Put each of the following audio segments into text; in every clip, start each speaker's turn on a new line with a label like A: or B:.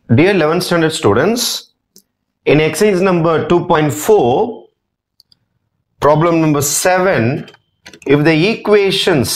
A: Dear 11th standard students, in exercise number 2.4, problem number 7, if the equations,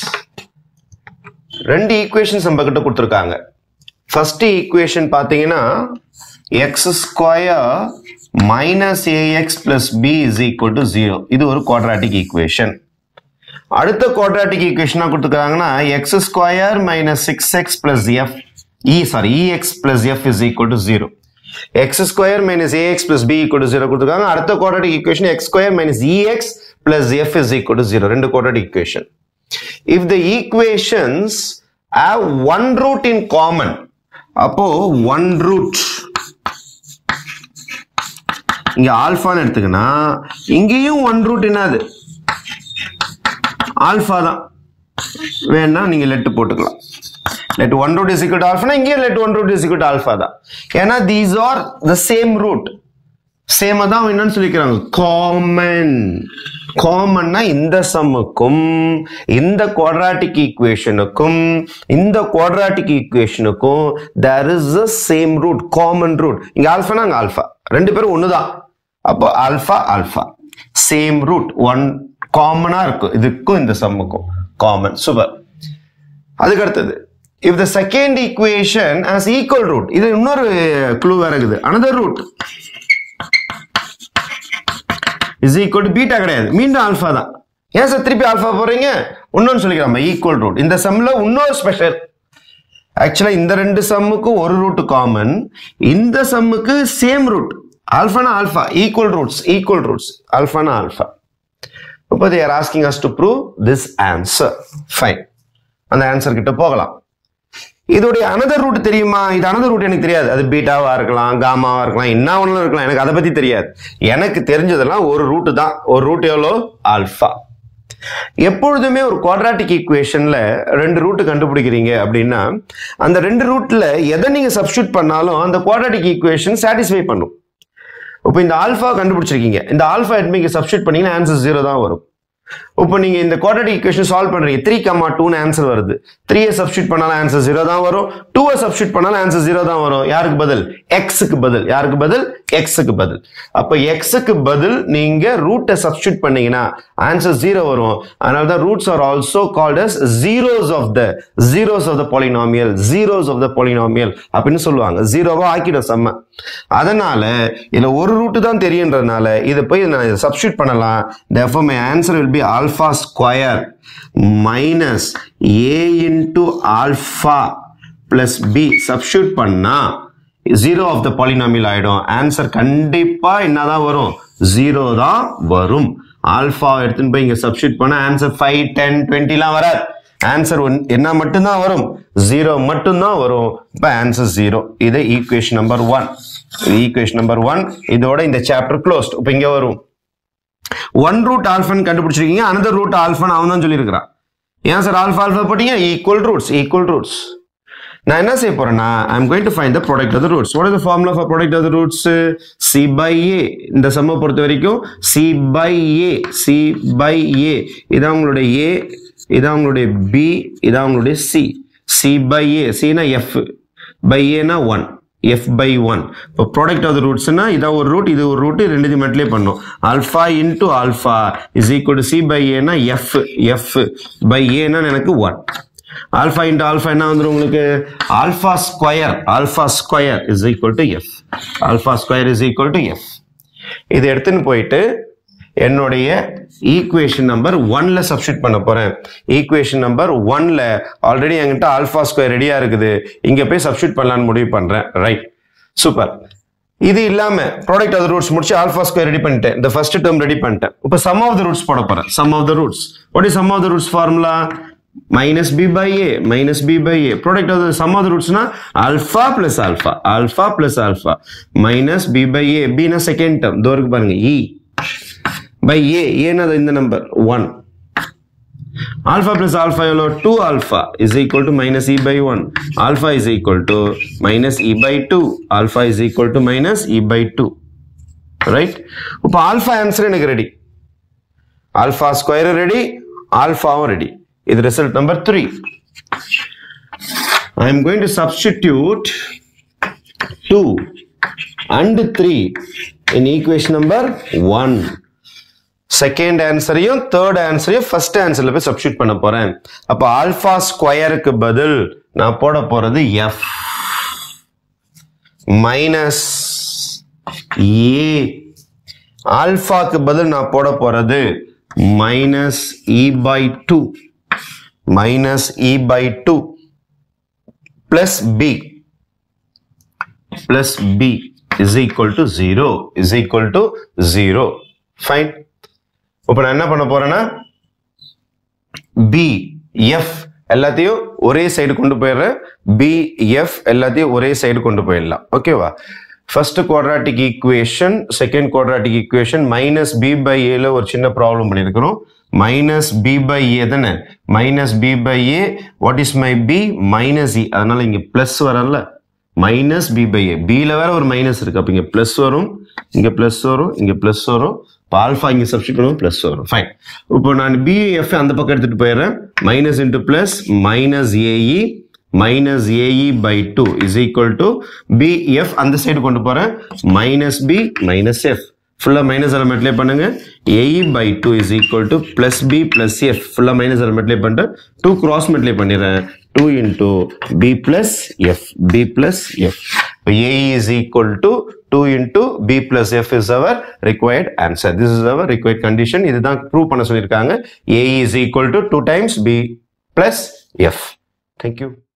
A: ரெண்டு equations நம்ம கிட்ட கொடுத்துருக்காங்க first equation பார்த்தீங்கன்னா x square minus a x plus b is equal to zero இது ஒரு quadratic equation அடுத்த quadratic ஈக்குவேஷனா கொடுத்துருக்காங்கன்னா x square minus six x plus f e sorry e x plus f is equal to zero x square minus a x plus b equal to zero கொடுத்துருக்காங்க அடுத்த quadratic equation x square minus e x plus f is equal to zero ரெண்டு quadratic equation if the equations have one root in common அப்போ one root இங்க ஆல்பான்னு எடுத்துக்கினா இங்கேயும் one root என்னது alpha தான் வேணா நீங்க லெட் போட்டுக்கலாம் let one root is equal alpha இங்கேயும் let one root is equal alpha தான் ஏன்னா these are the same root same தான் என்னன்னு சொல்லிக்கிறாங்க காமன் காமன்னா இந்த சம்முக்கும் இந்த குவாட்ராட்டிக் ஈக்குவேஷனுக்கும் இந்த குவாட்ராட்டிக் ஈக்குவேஷனுக்கும் there is a same root common root இங்க ஆல்ஃபானா அங்க ஆல்ஃபா ரெண்டு பேரும் ஒண்ணுதான் அப்போ alpha alpha same root one காமனா இருக்கும் இதுக்கும் இந்த சம்முக்கும் காமன் சூப்பர் அதுக்கு அடுத்தது if the second equation has equal root இது இன்னொரு க்ளூ வேற இருக்குது another root is equal to beta கிடையாது மீண்டும் ஆல்ஃபா தான் ஏன் சார் திருப்பி ஆல்ஃபா போறீங்க இன்னொன்னு சொல்லிக்கிறோம் ஈக்குவல் ரூட் இந்த சம்ல இன்னொரு ஸ்பெஷல் ஆக்சுவலா இந்த ரெண்டு சம்முக்கும் ஒரு ரூட் காமன் இந்த சம்முக்கு சேம் ரூட் ஆல்ஃபானா alpha equal roots equal roots ஆல்ஃபானா ஆல்ஃபா இப்போ they're asking us to prove this answer fine அந்த ஆன்சர் கிட்ட போகலாம் இதோடைய அனதர் ரூட் தெரியுமா இது அனதர் ரூட் எனக்கு தெரியாது அது பீட்டாவா இருக்கலாம் காமாவா இருக்கலாம் என்ன ஒன்றும் இருக்கலாம் எனக்கு அதை பத்தி தெரியாது எனக்கு தெரிஞ்சதெல்லாம் ஒரு ரூட் தான் ஒரு ரூட் எவ்வளோ ஆல்ஃபா எப்பொழுதுமே ஒரு குவாட்ராட்டிக் ஈக்குவேஷன்ல ரெண்டு ரூட் கண்டுபிடிக்கிறீங்க அப்படின்னா அந்த ரெண்டு ரூட்ல எதை நீங்க சப்ஸ்டியூட் பண்ணாலும் அந்த குவாட்ராட்டிக் ஈக்குவேஷன் சாட்டிஸ்ஃபை பண்ணும் இப்போ இந்த ஆல்ஃபா கண்டுபிடிச்சிருக்கீங்க இந்த ஆல்ஃபா எடுத்து நீங்க சப்ஸ்டியூட் பண்ணீங்கன்னா ஆன்சர் ஜீரோ தான் வரும் இப்போ நீங்க இந்த குவாட்ரேட்டிக் ஈக்குவேஷன் சால்வ் பண்றீங்க த்ரீ கம்மா டூன்னு ஆன்சர் வருது த்ரீயை சப்ஸ்டியூட் பண்ணாலும் ஆன்சர் ஜீரோ தான் வரும் டூவை சப்ஸ்டியூட் பண்ணாலும் ஆன்சர் ஜீரோ தான் வரும் யாருக்கு பதில் எக்ஸுக்கு பதில் யாருக்கு பதில் எக்ஸுக்கு பதில் அப்ப எக்ஸுக்கு பதில் நீங்க ரூட்டை சப்ஸ்டியூட் பண்ணீங்கன்னா ஆன்சர் ஜீரோ வரும் அதனால தான் roots are also called as zeros of the zeros of the polynomial zeros of the polynomial அப்படின்னு சொல்லுவாங்க ஜீரோவா ஆக்கிடும் செம்ம அதனால இதுல ஒரு ரூட் தான் தெரியுன்றதுனால இதை போய் நான் சப்ஸ்டியூட் பண்ணலாம் therefore my answer will be alpha square minus a into alpha plus b substitute பண்ணா ஜீரோ ஆஃப் த பாலினாமியல் ஆயிடும் ஆன்சர் கண்டிப்பா என்னதான் வரும் ஜீரோ தான் வரும் ஆல்பா எடுத்துன்னு போய் இங்க சப்ஸ்டியூட் பண்ண ஆன்சர் ஃபைவ் டென் டுவெண்ட்டிலாம் வராது ஆன்சர் என்ன மட்டும்தான் வரும் ஜீரோ மட்டும்தான் வரும் இப்போ ஆன்சர் ஜீரோ இது equation number one equation number one இதோட இந்த சாப்டர் க்ளோஸ்ட் இப்போ இங்க வரும் ஒன் ரூட் ஆல்ஃபன் கண்டுபிடிச்சிருக்கீங்க அனதர் ரூட் ஆல்ஃபன் அவன் தான் சொல்லியிருக்கிறான் ஏன் சார் ஆல்ஃபா ஆல்ஃபா போட்டீங்க ஈக்குவல் ரூட்ஸ் ஈக்குவல் ரூட்ஸ் நான் என்ன செய்ய போறேன்னா I am going to find the product of the roots what is the formula for product of the roots c by a இந்த சம்மை பொறுத்த வரைக்கும் C by a c by a இதான் உங்களுடைய ஏ இதான் உங்களுடைய பி இதான் உங்களுடைய சி சி பை ஏ சினா எஃப் பை ஏனா ஒன் எஃப் பை ஒன் இப்போ ப்ராடக்ட் ஆஃப் த ரூட்ஸ்னா இதான் ஒரு ரூட் இது ஒரு ரூட் ரெண்டு மெட்லேயே பண்ணும் alpha into alpha is equal to c by ஏனா எஃப் எஃப் பை ஏனா எனக்கு ஒன் ஆல்ஃபா இன்டூ ஆல்ஃபா என்ன வந்துடும் உங்களுக்கு alpha square alpha square is equal to f alpha square is equal to f இது எடுத்துன்னு போயிட்டு என்னுடைய ஈக்குவேஷன் நம்பர் ஒன்ல சப்ஸ்டியூட் பண்ண போறேன் ஈக்குவேஷன் நம்பர் ஒன்ல ஆல்ரெடி என்கிட்ட ஆல்ஃபா ஸ்கொயர் ரெடியா இருக்குது இங்க போய் சப்ஸ்டியூட் பண்ணலான்னு முடிவு பண்றேன் ரைட் சூப்பர் இது இல்லாம ப்ராடக்ட் ஆஃப் ரூட்ஸ் முடிச்சு ஆல்ஃபா ஸ்கொயர் ரெடி பண்ணிட்டேன் இந்த ஃபர்ஸ்ட் டேர்ம் ரெடி பண்ணிட்டேன் இப்போ சம் ஆஃப் த ரூட்ஸ் போட போறேன் sum of the roots what is sum of the roots formula minus b by a minus b by a product of the sum of the roots na alpha plus alpha alpha plus alpha minus b by a b na second term தோருக்கு பாருங்க e by a a na இந்த number 1 alpha plus alpha எவ்வளோ 2 alpha is equal to minus e by 1 alpha is equal to minus e by 2 alpha is equal to minus e by 2 right இப்போ alpha answer எனக்கு ready alpha square ready alphaவும் ready இது result number 3 I am going to substitute two and three in equation number one second ஆன்சரையும் third ஆன்சரையும் first ஆன்சர்ல போய் substitute பண்ண போறேன் அப்ப ஆல்பா ஸ்கொயருக்கு பதில் நான் போட போறது எஃப் மைனஸ் ஏ ஆல்பாக்கு பதில் நான் போட போறது minus e by two minus e by two plus b plus b is equal to zero is equal to zero fine இப்போ நான் என்ன பண்ண போறேன்னா பி எஃப் எல்லாத்தையும் ஒரே சைடு கொண்டு போயிடுறேன் பி எஃப் எல்லாத்தையும் ஒரே சைடு கொண்டு போயிடலாம் ஓகேவா first quadratic equation second quadratic equation minus b by ஏல ஒரு சின்ன ப்ராப்ளம் பண்ணியிருக்கிறோம் மைனஸ் பி பை ஏ தானே minus b by a what is my b minus e அதனால இங்க பிளஸ் வரல மைனஸ் பி பை ஏ பியில் வேற ஒரு மைனஸ் இருக்கு அப்போ இங்கே ப்ளஸ் வரும் இங்கே ப்ளஸ் வரும் இங்கே ப்ளஸ் வரும் இப்போ ஆல்ஃபா இங்கே சப்ஸ்டிட் பண்ணுவோம் ப்ளஸ் வரும் ஃபைன் இப்போ நான் பிஎஃப் அந்த பக்கம் எடுத்துட்டு போயிடுறேன் minus into plus minus a e minus a e by two is equal to b f அந்த சைடு கொண்டு போகிறேன் மைனஸ் பி மைனஸ் எஃப் ஃபுல்லாக மைனஸ் எலமெண்ட்லேயே பண்ணுங்க a e by two is equal to plus b plus f ஃபுல்லாக மைனஸ் எலமெண்ட்லேயே பண்ணிட்டு டூ கிராஸ் மெட்லேயே பண்ணிடுறேன் two into b plus f b plus f a e is equal to two into b plus f is our required answer this is our required condition இதுதான் prove பண்ண சொல்லியிருக்காங்க a e is equal to two times b plus f thank you